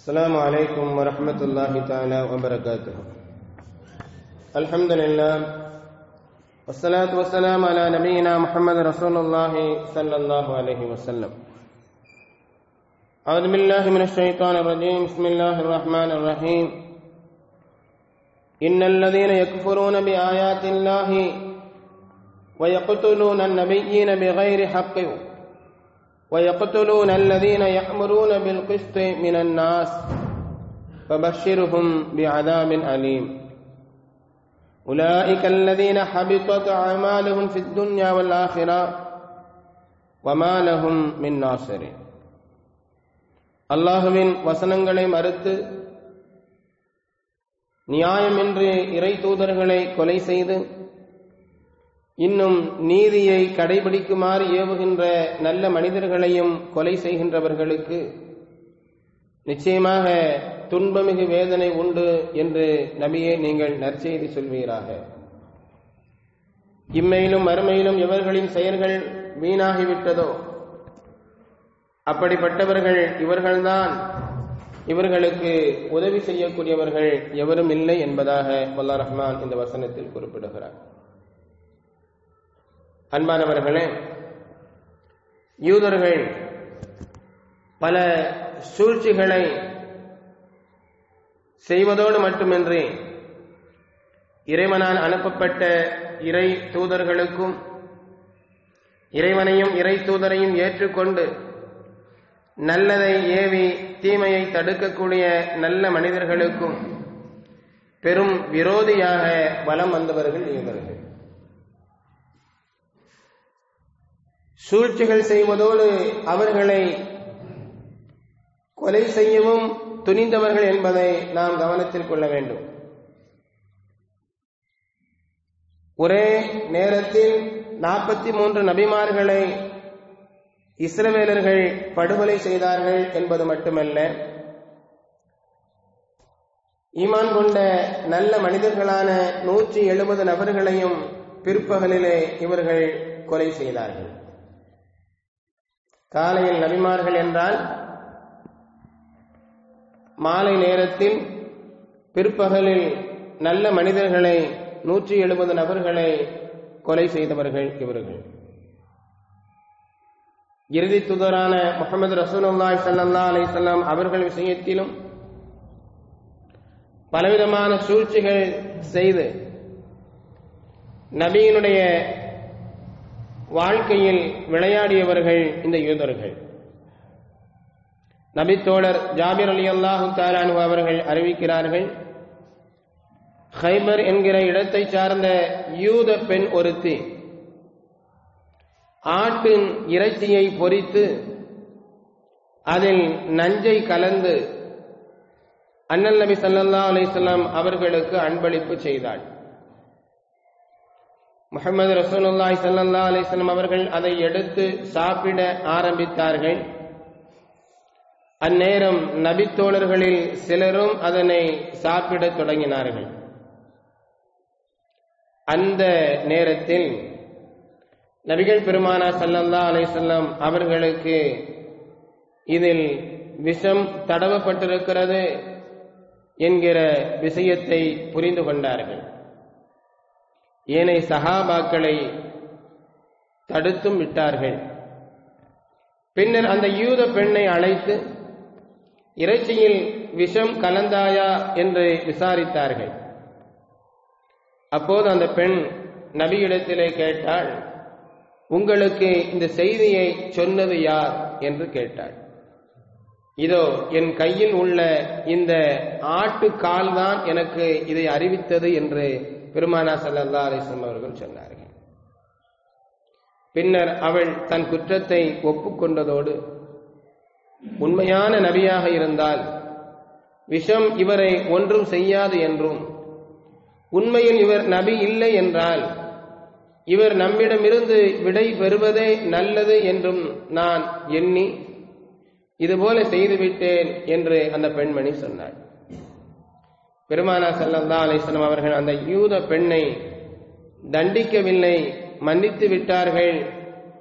السلام عليكم ورحمة الله تعالى وبركاته الحمد لله والصلاة والسلام على نبينا محمد رسول الله صلى الله عليه وسلم أعوذ بالله من الشيطان الرجيم بسم الله الرحمن الرحيم إن الذين يكفرون بآيات الله ويقتلون النبيين بغير حق ويقتلون الذين يأمرون بالقسط من الناس فبشرهم بعذاب أليم أولئك الذين حبطت أعمالهم في الدنيا والآخرة وما لهم من ناصرين அல்லாஹுவின் வசனங்களை மறுத்து நியாயமின்றி இறை தூதர்களை கொலை செய்து இன்னும் நீதியை கடைபிடிக்குமாறு ஏவுகின்ற நல்ல மனிதர்களையும் கொலை செய்கின்றவர்களுக்கு நிச்சயமாக துன்பமிகு வேதனை உண்டு என்று நபியே நீங்கள் நற்செய்தி சொல்வீராக இம்மையிலும் மறுமையிலும் எவர்களின் செயல்கள் வீணாகிவிட்டதோ அப்படிப்பட்டவர்கள் இவர்கள்தான் இவர்களுக்கு உதவி செய்யக்கூடியவர்கள் எவரும் இல்லை என்பதாக வல்லா ரஹ்மான் இந்த வசனத்தில் குறிப்பிடுகிறார் அன்பானவர்களே யூதர்கள் பல சூழ்ச்சிகளை செய்வதோடு மட்டுமின்றி இறைவனால் அனுப்பப்பட்ட இறை தூதர்களுக்கும் இறைவனையும் இறை தூதரையும் ஏற்றுக்கொண்டு நல்லதை ஏவி தீமையை தடுக்கக்கூடிய நல்ல மனிதர்களுக்கும் பெரும் விரோதியாக வலம் வந்தவர்கள் யூதர்கள் சூழ்ச்சிகள் செய்வதோடு அவர்களை கொலை செய்யவும் துணிந்தவர்கள் என்பதை நாம் கவனத்தில் கொள்ள வேண்டும் ஒரே நேரத்தில் நாற்பத்தி மூன்று நபிமார்களை இஸ்ரவேலர்கள் படுகொலை செய்தார்கள் என்பது மட்டுமல்ல ஈமான் கொண்ட நல்ல மனிதர்களான நூற்றி எழுபது நபர்களையும் பிற்பகலிலே இவர்கள் கொலை செய்தார்கள் காலையில் நபிமார்கள் என்றால் மாலை நேரத்தில் பிற்பகலில் நல்ல மனிதர்களை நூற்றி எழுபது நபர்களை கொலை செய்தவர்கள் இவர்கள் இறுதி துதரான முகமது ரசூலுல்லாய் சல்லா அலிசல்லாம் அவர்கள் விஷயத்திலும் பலவிதமான சூழ்ச்சிகள் செய்து நபியினுடைய வாழ்க்கையில் விளையாடியவர்கள் இந்த யூதர்கள் நபித்தோழர் ஜாபிர் அலி அல்லாஹு தாலானு அவர்கள் அறிவிக்கிறார்கள் ஹைபர் என்கிற இடத்தை சார்ந்த யூத பெண் ஒருத்தி ஆட்டின் இறைச்சியை பொறித்து அதில் நஞ்சை கலந்து அண்ணல் நபி சல்லா அலிஸ்லாம் அவர்களுக்கு அன்பளிப்பு செய்தாள் முகமது ரசூலுல்லாய் சல்லா அலிஸ்லாம் அவர்கள் அதை எடுத்து சாப்பிட ஆரம்பித்தார்கள் அந்நேரம் நபித்தோழர்களில் சிலரும் அதனை சாப்பிடத் தொடங்கினார்கள் அந்த நேரத்தில் நபிகள் பெருமானா சல்லல்லா அலிசல்லாம் அவர்களுக்கு இதில் விஷம் தடவப்பட்டிருக்கிறது என்கிற விஷயத்தை புரிந்து கொண்டார்கள் ஏனை சஹாபாக்களை தடுத்தும் விட்டார்கள் பின்னர் அந்த யூத பெண்ணை அழைத்து இறைச்சியில் விஷம் கலந்தாயா என்று விசாரித்தார்கள் அப்போது அந்த பெண் நபியிடத்திலே கேட்டாள் உங்களுக்கு இந்த செய்தியை சொன்னது யார் என்று கேட்டாள் இதோ என் கையில் உள்ள இந்த ஆட்டு கால் தான் எனக்கு இதை அறிவித்தது என்று பெருமானா சல்லா அலிஸ்லாம் அவர்கள் சொன்னார்கள் பின்னர் அவள் தன் குற்றத்தை ஒப்புக்கொண்டதோடு உண்மையான நபியாக இருந்தால் விஷம் இவரை ஒன்றும் செய்யாது என்றும் உண்மையில் இவர் நபி இல்லை என்றால் இவர் நம்மிடமிருந்து விடை பெறுவதே நல்லது என்றும் நான் எண்ணி இதுபோல செய்துவிட்டேன் என்று அந்த பெண்மணி சொன்னாள் பெருமானா சல்லல்லா அலிஸ்லாம் அவர்கள் அந்த யூத பெண்ணை தண்டிக்கவில்லை மன்னித்து விட்டார்கள்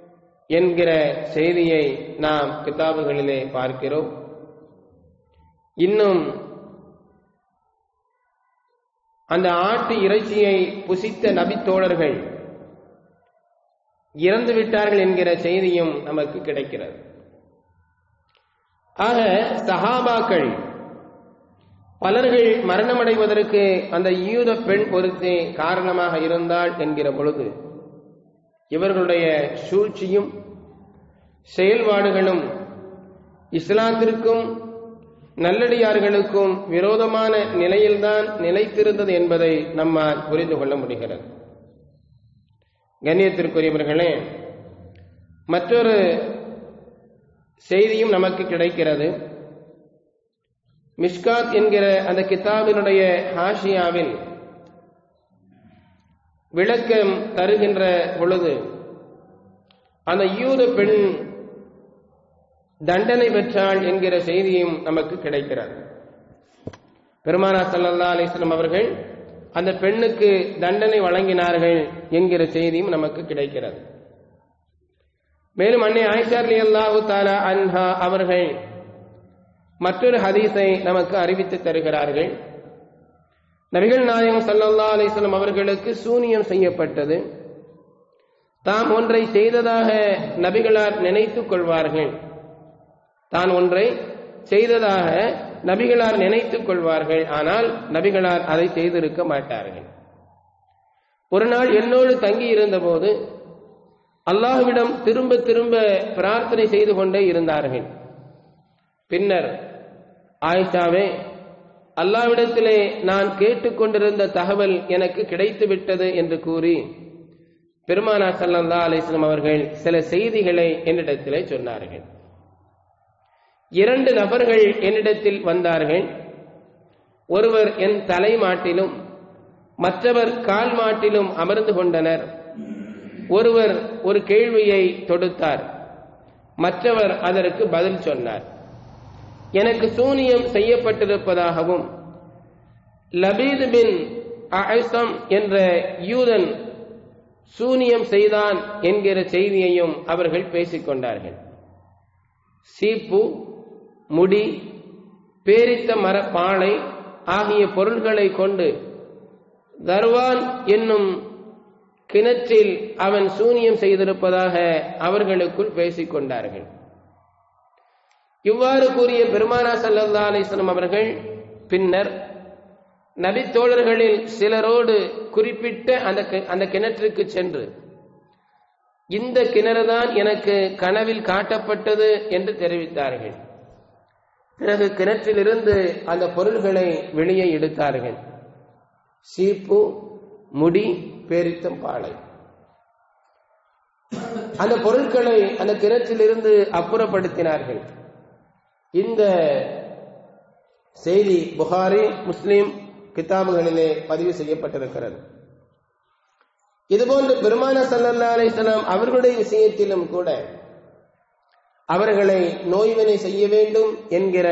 என்கிற செய்தியை நாம் கிதாபுகளிலே பார்க்கிறோம் இன்னும் அந்த ஆட்டு இறைச்சியை புசித்த நபித்தோழர்கள் இறந்து விட்டார்கள் என்கிற செய்தியும் நமக்கு கிடைக்கிறது ஆக சஹாபாக்கள் பலர்கள் மரணமடைவதற்கு அந்த யூத பெண் ஒருத்தே காரணமாக இருந்தாள் என்கிற பொழுது இவர்களுடைய சூழ்ச்சியும் செயல்பாடுகளும் இஸ்லாத்திற்கும் நல்லடியார்களுக்கும் விரோதமான நிலையில்தான் நிலைத்திருந்தது என்பதை நம்மால் புரிந்து கொள்ள முடிகிறது கண்ணியத்திற்குரியவர்களே மற்றொரு செய்தியும் நமக்கு கிடைக்கிறது மிஷ்காத் என்கிற அந்த கிதாபினுடைய ஹாஷியாவில் விளக்கம் தருகின்ற பொழுது அந்த யூத பெண் தண்டனை பெற்றாள் என்கிற செய்தியும் நமக்கு கிடைக்கிறது பெருமானா சல்லல்லா அலிஸ்லாம் அவர்கள் அந்த பெண்ணுக்கு தண்டனை வழங்கினார்கள் என்கிற செய்தியும் நமக்கு கிடைக்கிறது மேலும் அன்னை ஆயிஷா அலி அல்லாஹு தாலா அன்ஹா அவர்கள் மற்றொரு ஹதீஸை நமக்கு அறிவித்து தருகிறார்கள் நபிகள் நாயகம் சல்லல்லா அலிஸ்லாம் அவர்களுக்கு சூனியம் செய்யப்பட்டது தாம் ஒன்றை செய்ததாக நபிகளார் நினைத்துக் கொள்வார்கள் தான் ஒன்றை செய்ததாக நபிகளார் நினைத்துக் கொள்வார்கள் ஆனால் நபிகளார் அதை செய்திருக்க மாட்டார்கள் ஒரு நாள் என்னோடு தங்கி இருந்தபோது அல்லாஹுவிடம் திரும்ப திரும்ப பிரார்த்தனை செய்து கொண்டே இருந்தார்கள் பின்னர் ஆயிஷாவே அல்லாவிடத்திலே நான் கேட்டுக்கொண்டிருந்த தகவல் எனக்கு கிடைத்து விட்டது என்று கூறி பெருமானா சல்லல்லா அலிஸ்லாம் அவர்கள் சில செய்திகளை என்னிடத்திலே சொன்னார்கள் இரண்டு நபர்கள் என்னிடத்தில் வந்தார்கள் ஒருவர் என் தலை மாட்டிலும் மற்றவர் கால் மாட்டிலும் அமர்ந்து கொண்டனர் ஒருவர் ஒரு கேள்வியை தொடுத்தார் மற்றவர் அதற்கு பதில் சொன்னார் எனக்கு சூனியம் செய்யப்பட்டிருப்பதாகவும் லபீது பின் அஹசம் என்ற யூதன் சூனியம் செய்தான் என்கிற செய்தியையும் அவர்கள் பேசிக்கொண்டார்கள் சீப்பு முடி பேரித்த மரப்பாளை ஆகிய பொருள்களை கொண்டு தர்வான் என்னும் கிணற்றில் அவன் சூனியம் செய்திருப்பதாக அவர்களுக்குள் பேசிக் கொண்டார்கள் இவ்வாறு கூறிய பெருமானா சல்லல்லா அலிஸ்லாம் அவர்கள் பின்னர் நபித்தோழர்களில் சிலரோடு குறிப்பிட்ட அந்த அந்த கிணற்றுக்கு சென்று இந்த கிணறுதான் எனக்கு கனவில் காட்டப்பட்டது என்று தெரிவித்தார்கள் பிறகு கிணற்றிலிருந்து அந்த பொருள்களை வெளியே எடுத்தார்கள் சீப்பு முடி பேரித்தம் பாலை அந்த பொருட்களை அந்த கிணற்றிலிருந்து அப்புறப்படுத்தினார்கள் இந்த செய்தி புகாரி முஸ்லிம் கிதாபுகளிலே பதிவு செய்யப்பட்டிருக்கிறது இதுபோன்று பெருமான சல்லல்லா அலிஸ்லாம் அவர்களுடைய விஷயத்திலும் கூட அவர்களை நோய்வினை செய்ய வேண்டும் என்கிற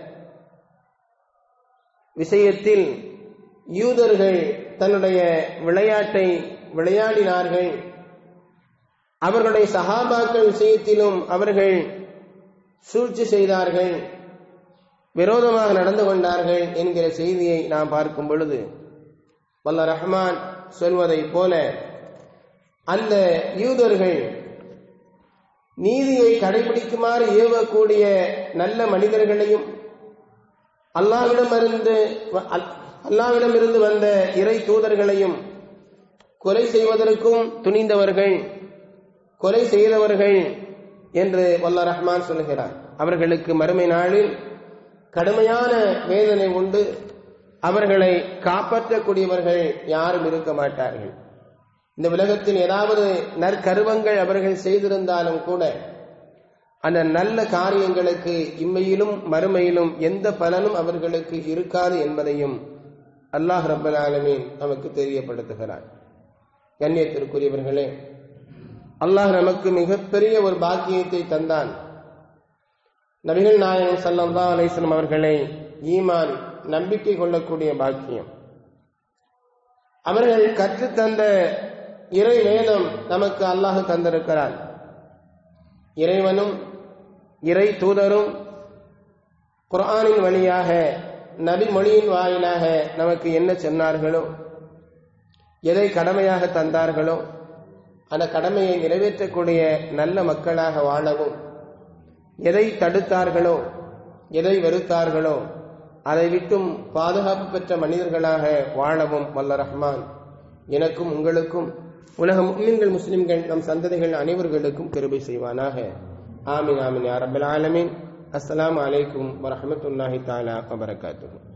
விஷயத்தில் யூதர்கள் தன்னுடைய விளையாட்டை விளையாடினார்கள் அவர்களுடைய சகாபாக்கள் விஷயத்திலும் அவர்கள் சூழ்ச்சி செய்தார்கள் விரோதமாக நடந்து கொண்டார்கள் என்கிற செய்தியை நாம் பார்க்கும் பொழுது வல்ல ரஹ்மான் சொல்வதைப் போல அந்த யூதர்கள் நீதியை கடைபிடிக்குமாறு ஏவக்கூடிய நல்ல மனிதர்களையும் அல்லாவிடமிருந்து அல்லாவிடமிருந்து வந்த இறை தூதர்களையும் கொலை செய்வதற்கும் துணிந்தவர்கள் கொலை செய்தவர்கள் என்று வல்ல ரஹ்மான் சொல்கிறார் அவர்களுக்கு மறுமை நாளில் கடுமையான வேதனை உண்டு அவர்களை காப்பாற்றக்கூடியவர்கள் யாரும் இருக்க மாட்டார்கள் இந்த உலகத்தில் ஏதாவது நற்கருவங்கள் அவர்கள் செய்திருந்தாலும் கூட அந்த நல்ல காரியங்களுக்கு இம்மையிலும் மறுமையிலும் எந்த பலனும் அவர்களுக்கு இருக்காது என்பதையும் அல்லாஹ் ரப்பல் ஆலமீன் நமக்கு தெரியப்படுத்துகிறார் கண்ணியத்திற்குரியவர்களே அல்லாஹ் நமக்கு மிகப்பெரிய ஒரு பாக்கியத்தை தந்தான் நபிகள் நாயகம் சல்லா அலிஸ்லம் அவர்களை ஈமான் நம்பிக்கை கொள்ளக்கூடிய பாக்கியம் அவர்கள் கற்றுத்தந்த இறை வேதம் நமக்கு அல்லாஹ் தந்திருக்கிறான் இறைவனும் இறை தூதரும் குர்ஆனின் வழியாக நபி மொழியின் வாயிலாக நமக்கு என்ன சொன்னார்களோ எதை கடமையாக தந்தார்களோ அந்த கடமையை நிறைவேற்றக்கூடிய நல்ல மக்களாக வாழவும் எதை தடுத்தார்களோ எதை வெறுத்தார்களோ அதை விட்டும் பாதுகாப்பு பெற்ற மனிதர்களாக வாழவும் வல்ல ரஹ்மான் எனக்கும் உங்களுக்கும் உலக முஸ்லிம்கள் முஸ்லிம்கள் நம் சந்ததிகள் அனைவர்களுக்கும் கிருபை செய்வானாக ஆமீன் ஆமீன் யா ரப்பல் ஆலமீன் அஸ்ஸலாமு அலைக்கும் வரஹ்மத்துல்லாஹி தஆலா வபரகாத்துஹு